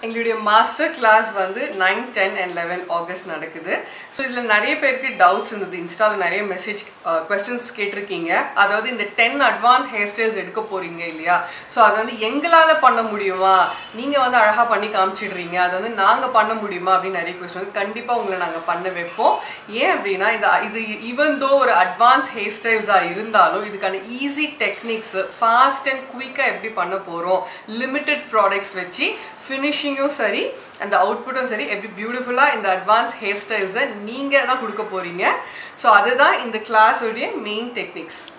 எங்களுடைய master class வந்து nine ten and eleven August நடக்குது ஸோ இதில் நிறைய பேருக்கு டவுட்ஸ் இருந்தது இன்ஸ்டாவில் நிறைய மெசேஜ் கொஸ்டின்ஸ் கேட்டிருக்கீங்க அதாவது இந்த டென் அட்வான்ஸ் ஹேர் ஸ்டைல்ஸ் எடுக்க போறீங்க இல்லையா ஸோ அது வந்து எங்களால் பண்ண முடியுமா நீங்கள் வந்து அழகாக பண்ணி காமிச்சிடுறீங்க அதை வந்து நாங்கள் பண்ண முடியுமா அப்படின்னு நிறைய கொஸ்டின் கண்டிப்பாக உங்களை நாங்கள் பண்ண வைப்போம் ஏன் அப்படின்னா இது இது ஈவன் தோ ஒரு அட்வான்ஸ் ஹேர் ஸ்டைல்ஸாக இருந்தாலும் இதுக்கான ஈஸி டெக்னிக்ஸ் ஃபாஸ்ட் அண்ட் குயிக்காக எப்படி பண்ண போகிறோம் லிமிட்டட் ப்ராடக்ட்ஸ் வச்சு ஃபினிஷிங்கும் சரி அந்த அவுட்புட்டும் சரி எப்படி பியூட்டிஃபுல்லாக இந்த அட்வான்ஸ் ஹேர் ஸ்டைல்ஸை நீங்கள் தான் கொடுக்க போகிறீங்க ஸோ அதுதான் இந்த கிளாஸோடைய மெயின் டெக்னிக்ஸ்